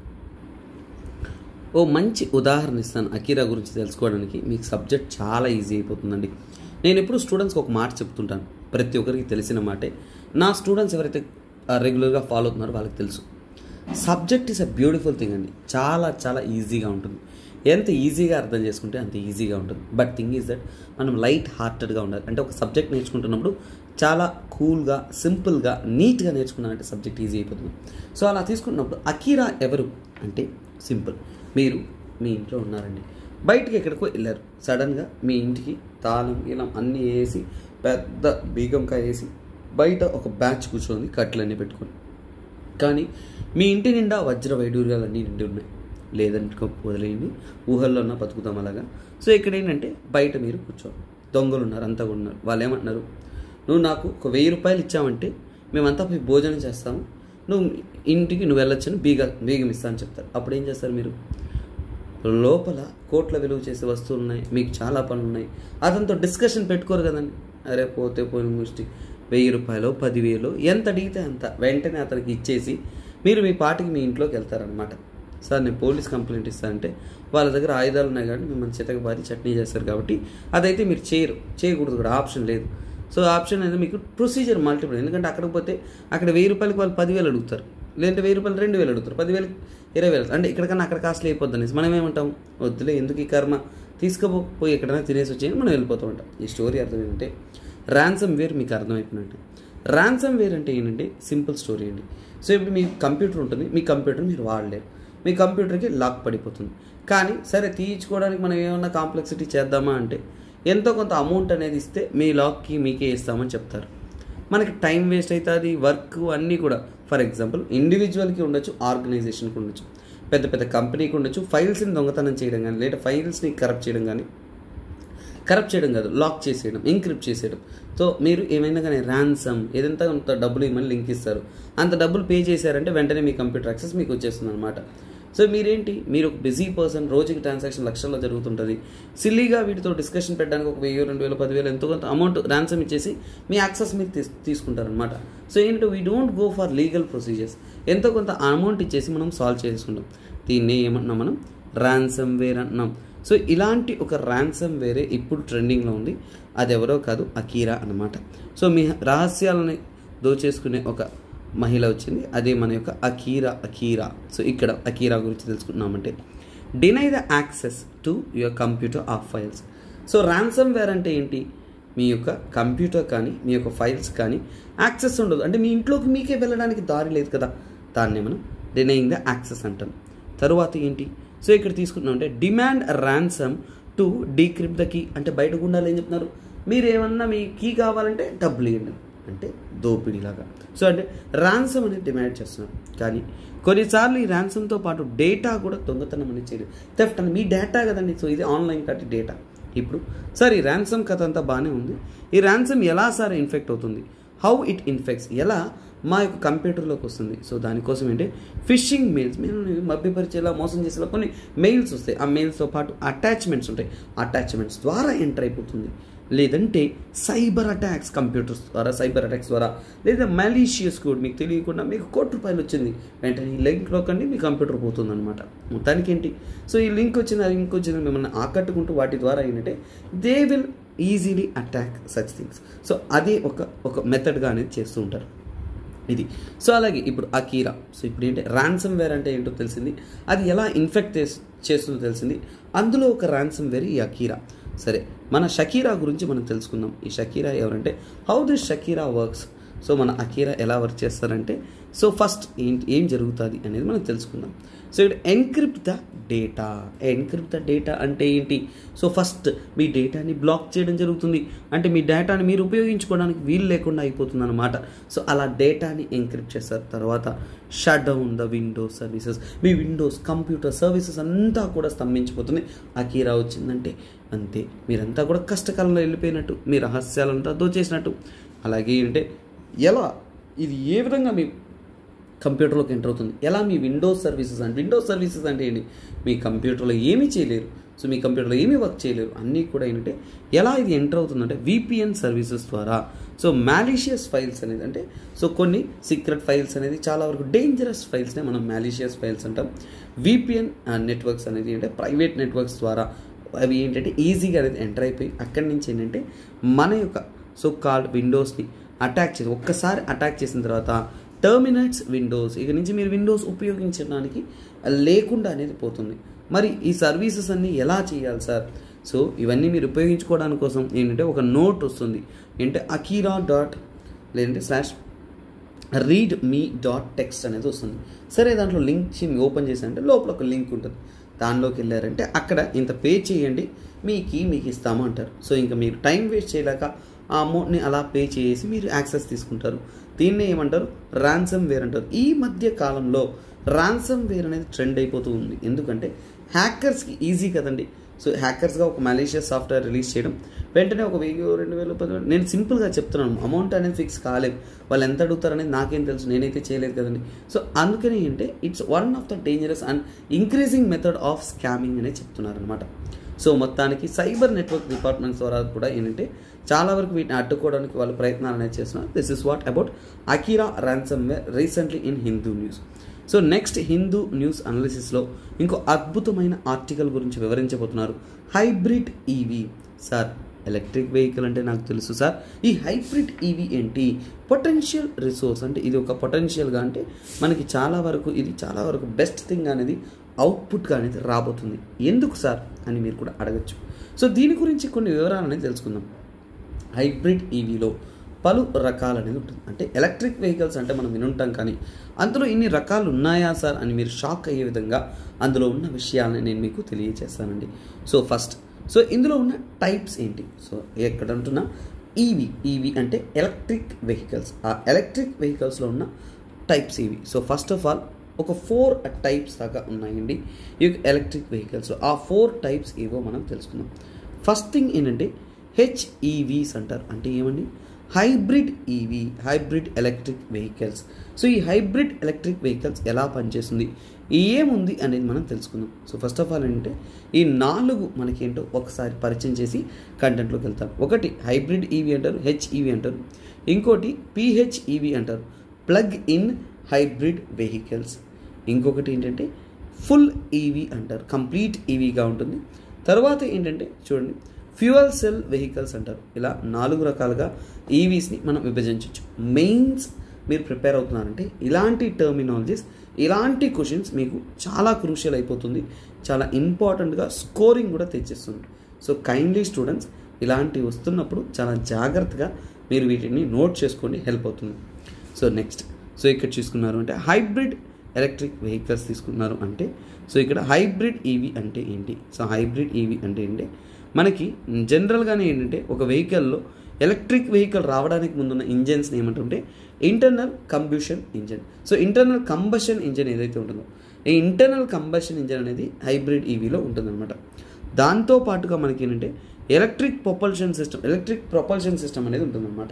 ఓ మంచి ఉదాహరణ ఇస్తాను అకీరా గురించి తెలుసుకోవడానికి మీకు సబ్జెక్ట్ చాలా ఈజీ అయిపోతుందండి నేను ఎప్పుడు స్టూడెంట్స్కి ఒక మాట చెప్తుంటాను ప్రతి ఒక్కరికి తెలిసిన మాటే నా స్టూడెంట్స్ ఎవరైతే రెగ్యులర్గా ఫాలో అవుతున్నారో వాళ్ళకి తెలుసు subject is a beautiful thing అండి చాలా చాలా ఈజీగా ఉంటుంది ఎంత ఈజీగా అర్థం చేసుకుంటే అంత ఈజీగా ఉంటుంది బట్ థింగ్ ఈజ్ దట్ మనం లైట్ హార్టెడ్గా ఉండాలి అంటే ఒక సబ్జెక్ట్ నేర్చుకుంటున్నప్పుడు చాలా కూల్గా సింపుల్గా నీట్గా నేర్చుకున్నామంటే సబ్జెక్ట్ ఈజీ అయిపోతుంది సో అలా తీసుకున్నప్పుడు అకీరా ఎవరు అంటే సింపుల్ మీరు మీ ఇంట్లో ఉన్నారండి బయటికి ఎక్కడికో వెళ్ళారు సడన్గా మీ ఇంటికి తాళం ఇలా అన్నీ వేసి పెద్ద బీగంకాయ వేసి బయట ఒక బ్యాచ్ కూర్చొని కట్లన్నీ పెట్టుకొని కానీ మీ ఇంటి నిండా వజ్ర వైడూర్యాలన్నీ నిండి ఉన్నాయి లేదనుకో వదిలేయండి ఊహల్లో ఉన్న బతుకుతాం అలాగా సో ఇక్కడ ఏంటంటే బయట మీరు కూర్చోవాలి దొంగలు ఉన్నారు అంతా కూడా ఉన్నారు వాళ్ళు ఏమంటున్నారు నువ్వు నాకు ఒక వెయ్యి రూపాయలు ఇచ్చావంటే మేమంతా పోయి భోజనం చేస్తాము నువ్వు ఇంటికి నువ్వు వెళ్ళొచ్చని బీగ బీగం ఇస్తా అని చెప్తారు అప్పుడు ఏం చేస్తారు మీరు లోపల కోట్ల విలువ చేసే వస్తువులు ఉన్నాయి మీకు చాలా పనులు ఉన్నాయి అతనితో డిస్కషన్ పెట్టుకోరు కదండి అరే పోతే పోయిన ముష్టి వెయ్యి రూపాయలు పదివేలు ఎంత అడిగితే అంత వెంటనే అతనికి ఇచ్చేసి మీరు మీ పాటికి మీ ఇంట్లోకి వెళ్తారనమాట సార్ నేను పోలీస్ కంప్లైంట్ ఇస్తానంటే వాళ్ళ దగ్గర ఆయుధాలు ఉన్నాయి కాబట్టి మిమ్మల్ని చితక బారి చట్నీ చేస్తారు కాబట్టి అదైతే మీరు చేయరు చేయకూడదు కూడా ఆప్షన్ లేదు సో ఆప్షన్ అనేది మీకు ప్రొసీజర్ మల్టిపుల్ ఎందుకంటే అక్కడికి పోతే అక్కడ వెయ్యి రూపాయలకి వాళ్ళు పదివేలు అడుగుతారు లేదంటే వెయ్యి రూపాయలు రెండు వేలు అడుగుతారు పదివేలకి ఇరవై వేలు అంటే ఇక్కడికన్నా అక్కడ కాస్ట్లీ అయిపోద్ది అనేసి మనం ఏమంటాం వద్దులే ఎందుకు ఈ కర్మ తీసుకుపో పోయి ఎక్కడైనా తినేసి వచ్చేయండి మనం వెళ్ళిపోతూ ఉంటాం ఈ స్టోరీ అర్థం ఏంటంటే ర్యాన్సమ్ వేర్ మీకు అర్థమైపోయినట్టు ర్యాన్సమ్ వేర్ అంటే ఏంటంటే సింపుల్ స్టోరీ అండి సో ఇప్పుడు మీ కంప్యూటర్ ఉంటుంది మీ కంప్యూటర్ మీరు వాడలేరు మీ కంప్యూటర్కి లాక్ పడిపోతుంది కానీ సరే తీయించుకోవడానికి మనం ఏమన్నా కాంప్లెక్సిటీ చేద్దామా అంటే ఎంతో కొంత అమౌంట్ అనేది ఇస్తే మీ లాక్కి మీకే ఇస్తామని చెప్తారు మనకి టైం వేస్ట్ అవుతుంది వర్క్ అన్నీ కూడా ఫర్ ఎగ్జాంపుల్ ఇండివిజువల్కి ఉండొచ్చు ఆర్గనైజేషన్కి ఉండొచ్చు పెద్ద పెద్ద కంపెనీకి ఉండొచ్చు ఫైల్స్ని దొంగతనం చేయడం కానీ లేదా ఫైల్స్ని కరప్ట్ చేయడం కానీ కరప్ట్ చేయడం కాదు లాక్ చేసేయడం ఇంక్రిప్ట్ చేసేయడం సో మీరు ఏమైనా కానీ ర్యాన్సమ్ ఏదంతా అంత డబ్బులు ఇవ్వమని లింక్ ఇస్తారు అంత డబ్బులు పే చేశారంటే వెంటనే మీ కంప్యూటర్ యాక్సెస్ మీకు వచ్చేస్తుంది అనమాట సో మీరేంటి మీరు ఒక బిజీ పర్సన్ రోజుకి ట్రాన్సాక్షన్ లక్షల్లో జరుగుతుంటుంది సిల్లీగా వీటితో డిస్కషన్ పెట్టడానికి ఒక వెయ్యి రెండు వేల పదివేలు ఎంతో కొంత అమౌంట్ ర్యాన్సమ్ ఇచ్చేసి మీ యాక్సెస్ మీరు తీస్ తీసుకుంటారనమాట సో ఏంటంటే we don't go for legal procedures ఎంతో కొంత అమౌంట్ ఇచ్చేసి మనం సాల్వ్ చేసుకుంటాం దీన్ని ఏమంటున్నాం మనం ర్యాన్సమ్ వేర్ అంటున్నాం సో ఇలాంటి ఒక ర్యాన్సమ్ వేరే ఇప్పుడు ట్రెండింగ్లో ఉంది అది ఎవరో కాదు అకీరా అనమాట సో మీ రహస్యాలని దోచేసుకునే ఒక మహిళ వచ్చింది అదే మన యొక్క అకీరా అకీరా సో ఇక్కడ అకీరా గురించి తెలుసుకున్నామంటే deny the access to your computer of files so ransomware అంటే ఏంటి మీ యొక్క కంప్యూటర్ కానీ మీ యొక్క ఫైల్స్ కానీ యాక్సెస్ ఉండదు అంటే మీ ఇంట్లోకి మీకే వెళ్ళడానికి దారి లేదు కదా దాన్ని మనం డినయింగ్ ద యాక్సెస్ అంటాం తరువాత ఏంటి సో ఇక్కడ తీసుకున్నాం అంటే demand ransom to decrypt the key అంటే బయట గుండాలు ఏం చెప్తున్నారు మీరు ఏమన్నా మీ కీ కావాలంటే డబ్బులు ఇవ్వండి అంటే దోపిడీలాగా సో అంటే ర్యాన్సమ్ అనేది డిమాండ్ చేస్తున్నారు కానీ కొన్నిసార్లు ఈ ర్యాన్సమ్తో పాటు డేటా కూడా దొంగతనం అనేది చేయలేదు థెఫ్ట్ అని మీ డేటా కదండి సో ఇది ఆన్లైన్ కట్టి డేటా ఇప్పుడు సార్ ఈ ర్యాన్సమ్ కథ అంతా బాగానే ఉంది ఈ ర్యాన్సమ్ ఎలా సార్ ఇన్ఫెక్ట్ అవుతుంది హౌ ఇట్ ఇన్ఫెక్ట్స్ ఎలా మా యొక్క కంప్యూటర్లోకి వస్తుంది సో దానికోసం ఏంటి ఫిషింగ్ మెయిల్స్ మేము మభ్యపరిచేలా మోసం చేసేలా కొన్ని మెయిల్స్ వస్తాయి ఆ మెయిల్స్తో పాటు అటాచ్మెంట్స్ ఉంటాయి అటాచ్మెంట్స్ ద్వారా ఎంటర్ అయిపోతుంది లేదంటే సైబర్ అటాక్స్ కంప్యూటర్స్ ద్వారా సైబర్ అటాక్స్ ద్వారా లేదా మలీషియస్ కోడ్ మీకు తెలియకుండా మీకు కోటి రూపాయలు వచ్చింది వెంటనే ఈ లింక్లో కండి మీ కంప్యూటర్ పోతుంది అనమాట మొత్తానికి ఏంటి సో ఈ లింక్ వచ్చింది ఆ లింక్ వచ్చింది మిమ్మల్ని ఆకట్టుకుంటూ వాటి ద్వారా ఏంటంటే they will easily attack such things so అది ఒక ఒక మెథడ్గా అనేది చేస్తూ ఉంటారు ఇది సో అలాగే ఇప్పుడు అకీరా సో ఇప్పుడు ఏంటి ర్యాన్సమ్ వేర్ అంటే ఏంటో తెలిసింది అది ఎలా ఇన్ఫెక్ట్ చేస్తుందో తెలిసింది అందులో ఒక ర్యాన్సమ్ వేర్ ఈ అకీరా సరే మన షకీరా గురించి మనం తెలుసుకుందాం ఈ షకీరా ఎవరంటే how this Shakira works so మన అకీరా ఎలా వర్క్ చేస్తారంటే సో ఫస్ట్ ఏంటి ఏం జరుగుతుంది అనేది మనం తెలుసుకుందాం సో ఇక్కడ encrypt the data encrypt the data అంటే ఏంటి సో ఫస్ట్ మీ డేటాని బ్లాక్ చేయడం జరుగుతుంది అంటే మీ డేటాని మీరు ఉపయోగించుకోవడానికి వీలు లేకుండా అయిపోతుంది అనమాట సో అలా డేటాని ఎన్క్రిప్ట్ చేస్తారు తర్వాత shut down the Windows services మీ విండోస్ కంప్యూటర్ సర్వీసెస్ అంతా కూడా స్తంభించిపోతుంది అకీరా వచ్చిందంటే అంతే మీరంతా కూడా కష్టకాలంలో వెళ్ళిపోయినట్టు మీ రహస్యాలంతా దోచేసినట్టు అలాగే అంటే ఎలా ఇది ఏ విధంగా మీ కంప్యూటర్లోకి ఎంటర్ అవుతుంది ఎలా మీ విండోస్ సర్వీసెస్ అంటే విండోస్ సర్వీసెస్ అంటే ఏంటి మీ కంప్యూటర్లో ఏమీ చేయలేరు సో మీ కంప్యూటర్లో ఏమీ వర్క్ చేయలేరు అన్నీ కూడా ఏంటంటే ఎలా ఇది ఎంటర్ అవుతుందంటే విపిఎన్ సర్వీసెస్ ద్వారా సో మ్యాలీషియస్ ఫైల్స్ అనేది అంటే సో కొన్ని సీక్రెట్ ఫైల్స్ అనేది చాలా వరకు డేంజరస్ ఫైల్స్నే మనం మ్యాలీషియస్ ఫైల్స్ అంటాం విపిఎన్ నెట్వర్క్స్ అనేది అంటే ప్రైవేట్ నెట్వర్క్స్ ద్వారా అవి ఏంటంటే ఈజీగా అనేది ఎంటర్ అయిపోయి అక్కడి నుంచి ఏంటంటే మన యొక్క సో కాల్డ్ విండోస్ని అటాక్ చేసి ఒక్కసారి అటాక్ చేసిన తర్వాత టర్మినేట్స్ విండోస్ ఇక నుంచి మీరు విండోస్ ఉపయోగించడానికి లేకుండా అనేది పోతుంది మరి ఈ సర్వీసెస్ అన్నీ ఎలా చేయాలి సార్ సో ఇవన్నీ మీరు ఉపయోగించుకోవడానికి కోసం ఏంటంటే ఒక నోట్ వస్తుంది ఏంటంటే అకీరా డాట్ లేదంటే slash read me dot text అనేది వస్తుంది సరే దాంట్లో లింక్ మీ ఓపెన్ చేశారంటే లోపల ఒక లింక్ ఉంటుంది దానిలోకి వెళ్ళారంటే అక్కడ ఇంత పే చేయండి మీకు మీకు ఇస్తాము అంటారు సో ఇంకా మీరు టైం వేస్ట్ చేయలేక ఆ అమౌంట్ని అలా పే చేసి మీరు యాక్సెస్ తీసుకుంటారు దీన్నే ఏమంటారు ర్యాన్సమ్ వేర్ అంటారు ఈ మధ్య కాలంలో ర్యాన్సమ్ వేర్ అనేది ట్రెండ్ అయిపోతూ ఉంది ఎందుకంటే హ్యాకర్స్కి ఈజీ కదండి సో హ్యాకర్స్గా ఒక మలేషియస్ సాఫ్ట్వేర్ రిలీజ్ చేయడం వెంటనే ఒక వెయ్యి రెండు వేలు పది వేలు నేను సింపుల్గా చెప్తున్నాను అమౌంట్ అనేది ఫిక్స్ కాలేదు వాళ్ళు ఎంత అడుగుతారు అనేది నాకేం తెలుసు నేనైతే చేయలేదు కదండి సో అందుకని ఏంటంటే it's one of the dangerous and increasing method of scamming అనేది చెప్తున్నారు అనమాట సో మొత్తానికి సైబర్ నెట్వర్క్ డిపార్ట్మెంట్స్ ద్వారా కూడా ఏంటంటే చాలా వరకు వీటిని అడ్డుకోవడానికి వాళ్ళు ప్రయత్నాలు అనేది చేస్తున్నారు this is what about Akira ransomware recently in Hindu news so next Hindu news అనాలిసిస్లో ఇంకో అద్భుతమైన ఆర్టికల్ గురించి వివరించబోతున్నారు hybrid EV sir electric vehicle అంటే నాకు తెలుసు సార్ ఈ హైబ్రిడ్ ఈవీ ఏంటి పొటెన్షియల్ రిసోర్స్ అంటే ఇది ఒక పొటెన్షియల్గా అంటే మనకి చాలా వరకు ఇది చాలా వరకు బెస్ట్ థింగ్ అనేది అవుట్పుట్గా అనేది రాబోతుంది ఎందుకు సార్ అని మీరు కూడా అడగచ్చు సో దీని గురించి కొన్ని వివరాలు అనేది తెలుసుకుందాం హైబ్రిడ్ ఈవీలో పలు రకాలు అనేది ఉంటుంది అంటే ఎలక్ట్రిక్ వెహికల్స్ అంటే మనం వినుంటాం కానీ అందులో ఇన్ని రకాలు ఉన్నాయా సార్ అని మీరు షాక్ అయ్యే విధంగా అందులో ఉన్న విషయాలని నేను మీకు తెలియజేస్తానండి సో ఫస్ట్ సో ఇందులో ఉన్న టైప్స్ ఏంటి సో ఎక్కడ ఉంటున్నా ఈవీ ఈవీ అంటే ఎలక్ట్రిక్ వెహికల్స్ ఆ ఎలక్ట్రిక్ వెహికల్స్లో ఉన్న టైప్స్ ఇవి సో ఫస్ట్ ఆఫ్ ఆల్ ఒక ఫోర్ టైప్స్ దాకా ఉన్నాయండి ఈ ఎలక్ట్రిక్ వెహికల్స్ ఆ ఫోర్ టైప్స్ ఏవో మనం తెలుసుకుందాం ఫస్ట్ థింగ్ ఏంటంటే హెచ్ఈవీస్ అంటారు అంటే ఏమండి hybrid EV hybrid electric vehicles so ఈ హైబ్రిడ్ ఎలక్ట్రిక్ వెహికల్స్ ఎలా పనిచేస్తుంది ఏముంది అనేది మనం తెలుసుకుందాం సో ఫస్ట్ ఆఫ్ ఆల్ ఏంటంటే ఈ నాలుగు మనకేంటో ఒకసారి పరిచయం చేసి కంటెంట్లోకి వెళ్తాం ఒకటి హైబ్రిడ్ ఈవీ అంటారు హెచ్ఈవీ అంటారు ఇంకోటి పిహెచ్ఈవీ అంటారు ప్లగ్ ఇన్ హైబ్రిడ్ వెహికల్స్ ఇంకొకటి ఏంటంటే ఫుల్ ఈవీ అంటారు కంప్లీట్ ఈవీగా ఉంటుంది తర్వాత ఏంటంటే చూడండి ఫ్యూయల్ సెల్ వెహికల్స్ అంటారు ఇలా నాలుగు రకాలుగా ఈవీస్ని మనం విభజించవచ్చు మెయిన్స్ మీరు ప్రిపేర్ అవుతున్నారంటే ఇలాంటి టర్మినాలజీస్ ఇలాంటి క్వశ్చన్స్ మీకు చాలా క్రూషియల్ అయిపోతుంది చాలా ఇంపార్టెంట్గా స్కోరింగ్ కూడా తెచ్చేస్తుంది సో కైండ్లీ స్టూడెంట్స్ ఇలాంటివి వస్తున్నప్పుడు చాలా జాగ్రత్తగా మీరు వీటిని నోట్ చేసుకోండి హెల్ప్ అవుతుంది సో నెక్స్ట్ సో ఇక్కడ చూసుకున్నారు అంటే హైబ్రిడ్ ఎలక్ట్రిక్ వెహికల్స్ తీసుకున్నారు అంటే సో ఇక్కడ హైబ్రిడ్ ఈవీ అంటే ఏంటి సో హైబ్రిడ్ ఈవీ అంటే ఏంటి మనకి జనరల్గానే ఏంటంటే ఒక వెహికల్లో ఎలక్ట్రిక్ వెహికల్ రావడానికి ముందున్న ఇంజన్స్ని ఏమంటుంటే internal combustion engine so internal combustion engine ఏదైతే ఉంటుందో ఈ ఇంటర్నల్ కంబషన్ ఇంజన్ అనేది హైబ్రిడ్ ఈవీలో ఉంటుందన్నమాట దాంతో పాటుగా మనకి ఏంటంటే electric propulsion system electric propulsion system అనేది ఉంటుందన్నమాట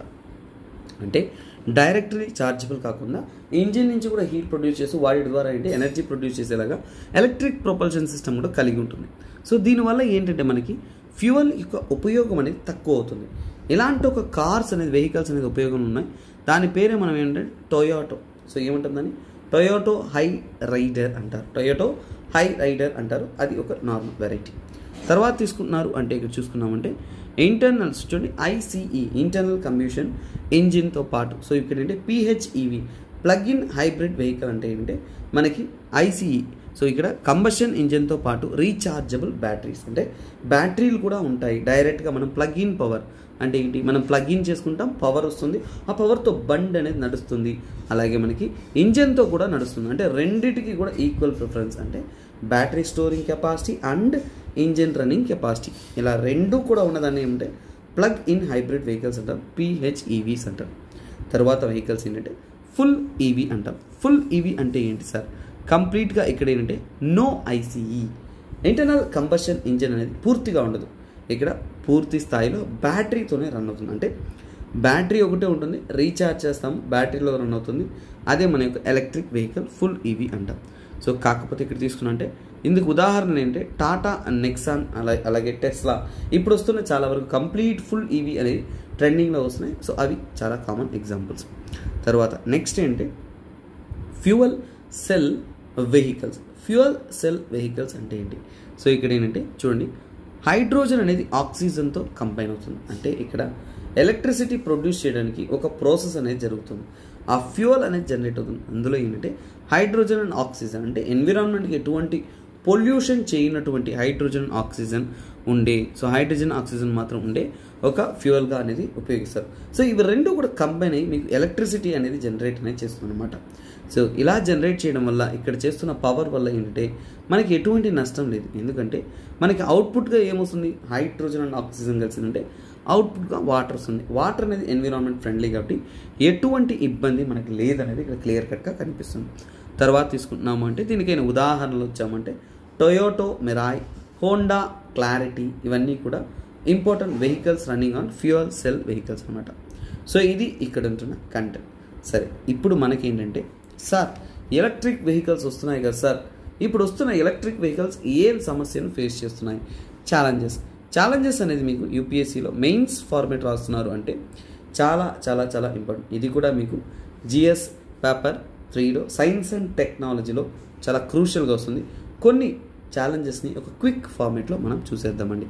అంటే డైరెక్ట్లీ చార్జబుల్ కాకుండా ఇంజిన్ నుంచి కూడా హీట్ ప్రొడ్యూస్ చేస్తూ వాటి ద్వారా ఏంటి ఎనర్జీ ప్రొడ్యూస్ చేసేలాగా ఎలక్ట్రిక్ ప్రొపల్షన్ సిస్టమ్ కూడా కలిగి ఉంటుంది సో దీనివల్ల ఏంటంటే మనకి ఫ్యూయల్ యొక్క ఉపయోగం అనేది తక్కువ అవుతుంది ఇలాంటి ఒక కార్స్ అనేది వెహికల్స్ అనేది ఉపయోగం ఉన్నాయి దాని పేరే మనం ఏంటంటే టొయోటో సో ఏముంటుందని టొయోటో హై రైడర్ అంటారు టొయోటో హై రైడర్ అంటారు అది ఒక నార్మల్ వెరైటీ తర్వాత తీసుకుంటున్నారు అంటే ఇక్కడ చూసుకున్నామంటే ఇంటర్నల్స్ చూడండి ఐసిఈ ఇంటర్నల్ కంబ్యూషన్ ఇంజిన్తో పాటు సో ఇక్కడ ఏంటంటే PHEV plug in hybrid vehicle అంటే ఏంటంటే మనకి ఐసిఈ సో ఇక్కడ కంబషన్ ఇంజిన్తో పాటు రీఛార్జబుల్ బ్యాటరీస్ అంటే బ్యాటరీలు కూడా ఉంటాయి డైరెక్ట్గా మనం ప్లగ్ ఇన్ పవర్ అంటే ఏంటి మనం ప్లగ్ ఇన్ చేసుకుంటాం పవర్ వస్తుంది ఆ పవర్తో బండ్ అనేది నడుస్తుంది అలాగే మనకి ఇంజన్తో కూడా నడుస్తుంది అంటే రెండిటికి కూడా ఈక్వల్ ప్రిఫరెన్స్ అంటే battery storing capacity and engine running capacity ఇలా రెండు కూడా ఉన్నదాన్ని ఏమంటే ప్లగ్ ఇన్ హైబ్రిడ్ వెహికల్స్ అంటాం పిహెచ్ఈవీస్ అంటాం తర్వాత వెహికల్స్ ఏంటంటే ఫుల్ ఈవీ అంటాం ఫుల్ ఈవీ అంటే ఏంటి సార్ కంప్లీట్గా ఇక్కడ ఏంటంటే no ICE internal combustion engine అనేది పూర్తిగా ఉండదు ఇక్కడ పూర్తి స్థాయిలో బ్యాటరీతోనే రన్ అవుతుంది అంటే బ్యాటరీ ఒకటే ఉంటుంది రీఛార్జ్ చేస్తాము బ్యాటరీలో రన్ అవుతుంది అదే మన యొక్క ఎలక్ట్రిక్ వెహికల్ ఫుల్ ఈవీ అంటాం సో కాకపోతే ఇక్కడ తీసుకున్నా అంటే ఇందుకు ఉదాహరణ ఏంటంటే టాటా నెక్సాన్ అలా అలాగే టెస్లా ఇప్పుడు వస్తున్న చాలా వరకు కంప్లీట్ ఫుల్ ఈవీ అనేది ట్రెండింగ్లో వస్తున్నాయి సో అవి చాలా కామన్ ఎగ్జాంపుల్స్ తర్వాత నెక్స్ట్ ఏంటి fuel cell vehicles fuel cell vehicles అంటే ఏంటి సో ఇక్కడ ఏంటంటే చూడండి హైడ్రోజన్ అనేది ఆక్సిజన్తో కంబైన్ అవుతుంది అంటే ఇక్కడ ఎలక్ట్రిసిటీ ప్రొడ్యూస్ చేయడానికి ఒక ప్రాసెస్ అనేది జరుగుతుంది ఆ ఫ్యూయల్ అనేది జనరేట్ అవుతుంది అందులో ఏంటంటే హైడ్రోజన్ అండ్ ఆక్సిజన్ అంటే ఎన్విరాన్మెంట్కి ఎటువంటి పొల్యూషన్ చేయనటువంటి హైడ్రోజన్ ఆక్సిజన్ ఉండే సో హైడ్రోజన్ ఆక్సిజన్ మాత్రం ఉండే ఒక ఫ్యూయల్గా అనేది ఉపయోగిస్తారు సో ఇవి రెండు కూడా కంబైన్ అయ్యి మీకు ఎలక్ట్రిసిటీ అనేది జనరేట్ అనేది చేస్తుంది అనమాట సో ఇలా జనరేట్ చేయడం వల్ల ఇక్కడ చేస్తున్న పవర్ వల్ల ఏంటంటే మనకి ఎటువంటి నష్టం లేదు ఎందుకంటే మనకి అవుట్పుట్గా ఏమొస్తుంది హైడ్రోజన్ అండ్ ఆక్సిజన్ కలిసి ఉంటే అవుట్పుట్గా వాటర్ వస్తుంది వాటర్ అనేది ఎన్విరాన్మెంట్ ఫ్రెండ్లీ కాబట్టి ఎటువంటి ఇబ్బంది మనకి లేదనేది ఇక్కడ క్లియర్ కట్గా కనిపిస్తుంది తర్వాత తీసుకుంటున్నాము అంటే దీనికైనా ఉదాహరణలు వచ్చామంటే టొయోటో మెరాయ్ హోండా క్లారిటీ ఇవన్నీ కూడా important vehicles running on fuel cell vehicles అనమాట సో ఇది ఇక్కడ ఉంటున్న కంటెంట్ సరే ఇప్పుడు మనకేంటంటే సార్ ఎలక్ట్రిక్ వెహికల్స్ వస్తున్నాయి కదా సార్ ఇప్పుడు వస్తున్న ఎలక్ట్రిక్ వెహికల్స్ ఏం సమస్యను ఫేస్ చేస్తున్నాయి ఛాలెంజెస్ ఛాలెంజెస్ అనేది మీకు యూపీఎస్సీలో మెయిన్స్ ఫార్మేట్ రాస్తున్నారు అంటే చాలా చాలా చాలా ఇంపార్టెంట్ ఇది కూడా మీకు జిఎస్ పేపర్ త్రీలో సైన్స్ అండ్ టెక్నాలజీలో చాలా క్రూషియల్గా వస్తుంది కొన్ని ఛాలెంజెస్ని ఒక క్విక్ ఫార్మేట్లో మనం చూసేద్దామండి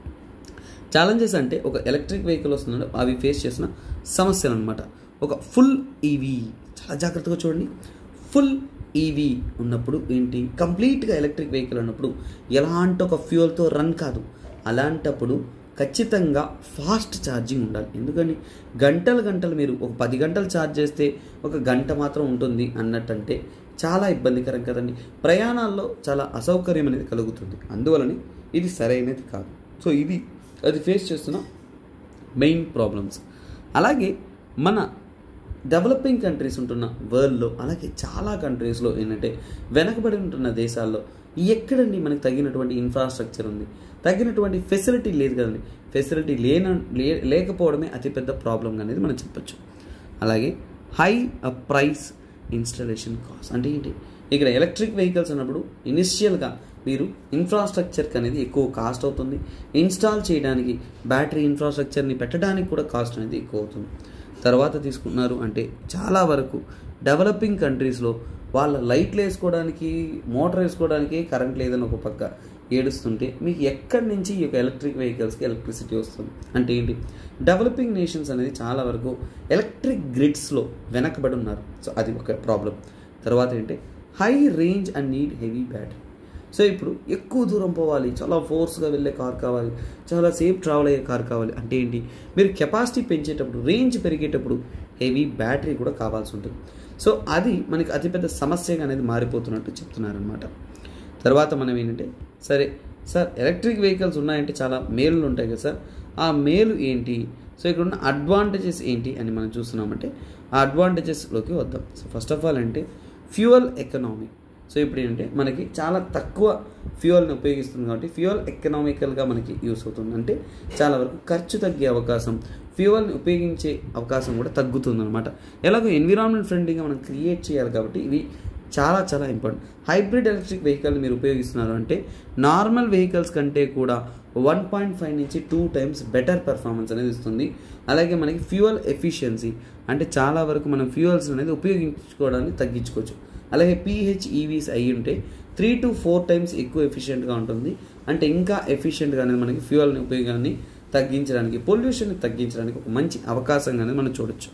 ఛాలెంజెస్ అంటే ఒక ఎలక్ట్రిక్ వెహికల్ వస్తుందంటే అవి ఫేస్ చేసిన సమస్యలు అనమాట ఒక ఫుల్ ఈవీ చాలా జాగ్రత్తగా చూడండి ఫుల్ ఈవీ ఉన్నప్పుడు ఏంటి కంప్లీట్గా ఎలక్ట్రిక్ వెహికల్ ఉన్నప్పుడు ఎలాంటి ఒక ఫ్యూయల్తో రన్ కాదు అలాంటప్పుడు ఖచ్చితంగా ఫాస్ట్ ఛార్జింగ్ ఉండాలి ఎందుకని గంటలు గంటలు మీరు ఒక పది గంటలు ఛార్జ్ చేస్తే ఒక గంట మాత్రం ఉంటుంది అన్నట్టంటే చాలా ఇబ్బందికరం కదండి ప్రయాణాల్లో చాలా అసౌకర్యం అనేది కలుగుతుంది అందువలన ఇది సరైనది కాదు సో ఇది అది ఫేస్ చేస్తున్న మెయిన్ ప్రాబ్లమ్స్ అలాగే మన డెవలపింగ్ కంట్రీస్ ఉంటున్న వరల్డ్లో అలాగే చాలా కంట్రీస్లో ఏంటంటే వెనకబడి ఉంటున్న దేశాల్లో ఎక్కడండి మనకి తగినటువంటి ఇన్ఫ్రాస్ట్రక్చర్ ఉంది తగినటువంటి ఫెసిలిటీ లేదు కదండి ఫెసిలిటీ లేన లే- లేకపోవడమే అతిపెద్ద ప్రాబ్లం అనేది మనం చెప్పొచ్చు అలాగే హై ప్రైస్ ఇన్స్టాలేషన్ కాస్ట్ అంటే ఏంటి ఇక్కడ ఎలక్ట్రిక్ వెహికల్స్ అన్నప్పుడు ఇనిషియల్గా మీరు ఇన్ఫ్రాస్ట్రక్చర్కి అనేది ఎక్కువ కాస్ట్ అవుతుంది ఇన్స్టాల్ చేయడానికి బ్యాటరీ ఇన్ఫ్రాస్ట్రక్చర్ని పెట్టడానికి కూడా కాస్ట్ అనేది ఎక్కువ అవుతుంది తర్వాత తీసుకున్నారు అంటే చాలా వరకు డెవలపింగ్ కంట్రీస్లో వాళ్ళ లైట్లు వేసుకోవడానికి మోటార్ వేసుకోవడానికి కరెంట్ లేదని ఒక పక్క ఏడుస్తుంటే మీకు ఎక్కడి నుంచి ఈ యొక్క ఎలక్ట్రిక్ వెహికల్స్కి ఎలక్ట్రిసిటీ వస్తుంది అంటే ఏంటి డెవలపింగ్ నేషన్స్ అనేది చాలా వరకు ఎలక్ట్రిక్ గ్రిడ్స్లో వెనకబడి ఉన్నారు సో అది ఒక ప్రాబ్లం తర్వాత ఏంటి high range and need heavy battery so ఇప్పుడు ఎక్కువ దూరం పోవాలి చాలా ఫోర్స్గా వెళ్ళే కార్ కావాలి చాలా సేఫ్ ట్రావెల్ అయ్యే కార్ కావాలి అంటే ఏంటి మీరు కెపాసిటీ పెంచేటప్పుడు రేంజ్ పెరిగేటప్పుడు హెవీ బ్యాటరీ కూడా కావాల్సి ఉంటుంది సో అది మనకి అతిపెద్ద సమస్యగా అనేది మారిపోతున్నట్టు చెప్తున్నారనమాట తర్వాత మనం ఏంటంటే సరే సార్ ఎలక్ట్రిక్ వెహికల్స్ ఉన్నాయంటే చాలా మేలులు ఉంటాయి కదా సార్ ఆ మేలు ఏంటి సో ఇక్కడ ఉన్న అడ్వాంటేజెస్ ఏంటి అని మనం చూస్తున్నామంటే ఆ అడ్వాంటేజెస్లోకి వద్దాం సో ఫస్ట్ ఆఫ్ ఆల్ అంటే ఫ్యూయల్ ఎకనామీ సో ఇప్పుడు ఏంటంటే మనకి చాలా తక్కువ ఫ్యూయల్ని ఉపయోగిస్తుంది కాబట్టి ఫ్యూయల్ ఎకనామికల్గా మనకి యూస్ అవుతుంది అంటే చాలా వరకు ఖర్చు తగ్గే అవకాశం ఫ్యూయల్ని ఉపయోగించే అవకాశం కూడా తగ్గుతుంది అనమాట ఎలాగో ఎన్విరాన్మెంట్ ఫ్రెండ్లీగా మనం క్రియేట్ చేయాలి కాబట్టి ఇవి చాలా చాలా ఇంపార్టెంట్ హైబ్రిడ్ ఎలక్ట్రిక్ వెహికల్ని మీరు ఉపయోగిస్తున్నారు అంటే నార్మల్ వెహికల్స్ కంటే కూడా వన్ పాయింట్ ఫైవ్ నుంచి టూ టైమ్స్ బెటర్ పెర్ఫార్మెన్స్ అనేది ఇస్తుంది అలాగే మనకి ఫ్యూయల్ ఎఫిషియన్సీ అంటే చాలా వరకు మనం ఫ్యూయల్స్ అనేది ఉపయోగించుకోవడాన్ని తగ్గించుకోవచ్చు అలాగే పీహెచ్ ఈవీస్ అయ్యి ఉంటే త్రీ టు ఫోర్ టైమ్స్ ఎక్కువ ఎఫిషియెంట్గా ఉంటుంది అంటే ఇంకా ఎఫిషియెంట్గా అనేది మనకి ఫ్యూయల్ని ఉపయోగాన్ని తగ్గించడానికి పొల్యూషన్ని తగ్గించడానికి ఒక మంచి అవకాశంగా అనేది మనం చూడొచ్చు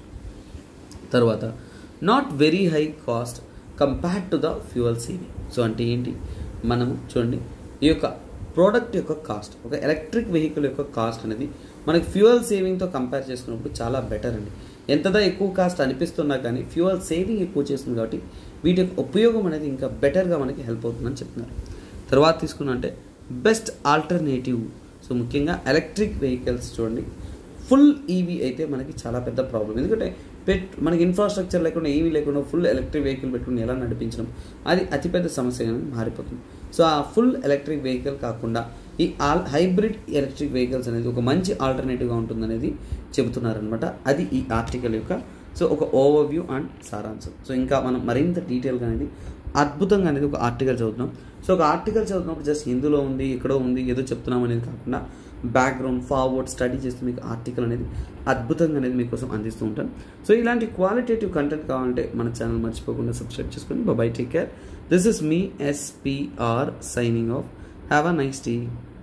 తర్వాత not very high cost compared to the fuel saving so అంటే ఏంటి మనము చూడండి ఈ యొక్క ప్రోడక్ట్ యొక్క కాస్ట్ ఒక ఎలక్ట్రిక్ వెహికల్ యొక్క కాస్ట్ అనేది మనకి ఫ్యూయల్ సేవింగ్తో కంపేర్ చేసుకున్నప్పుడు చాలా బెటర్ అండి ఎంతదా ఎక్కువ కాస్ట్ అనిపిస్తున్నా కానీ ఫ్యూయల్ సేవింగ్ ఎక్కువ చేస్తుంది కాబట్టి వీటి యొక్క ఉపయోగం అనేది ఇంకా బెటర్గా మనకి హెల్ప్ అవుతుందని చెప్తున్నారు తర్వాత తీసుకున్నా అంటే బెస్ట్ ఆల్టర్నేటివ్ సో ముఖ్యంగా ఎలక్ట్రిక్ వెహికల్స్ చూడండి ఫుల్ ఈవీ అయితే మనకి చాలా పెద్ద ప్రాబ్లం ఎందుకంటే పెట్ మనకి ఇన్ఫ్రాస్ట్రక్చర్ లేకుండా ఈవీ లేకుండా ఫుల్ ఎలక్ట్రిక్ వెహికల్ పెట్టుకుని ఎలా నడిపించడం అది అతిపెద్ద సమస్యగా మారిపోతుంది సో ఆ ఫుల్ ఎలక్ట్రిక్ వెహికల్ కాకుండా ఈ ఆల్ హైబ్రిడ్ ఎలక్ట్రిక్ వెహికల్స్ అనేది ఒక మంచి ఆల్టర్నేటివ్గా ఉంటుందనేది చెబుతున్నారనమాట అది ఈ ఆర్టికల్ యొక్క సో ఒక ఓవర్వ్యూ అండ్ సారాంశం సో ఇంకా మనం మరింత డీటెయిల్గా అనేది అద్భుతంగా అనేది ఒక ఆర్టికల్ చదువుతున్నాం సో ఒక ఆర్టికల్ చదువుతున్నప్పుడు జస్ట్ హిందీలో ఉంది ఎక్కడో ఉంది ఏదో చెప్తున్నాం అనేది కాకుండా బ్యాక్గ్రౌండ్ ఫార్వర్డ్ స్టడీ చేస్తే మీకు ఆర్టికల్ అనేది అద్భుతంగా అనేది మీకోసం అందిస్తూ ఉంటాను సో ఇలాంటి క్వాలిటేటివ్ కంటెంట్ కావాలంటే మన ఛానల్ మర్చిపోకుండా సబ్స్క్రైబ్ చేసుకొని bye take care this is me SPR signing off have a nice day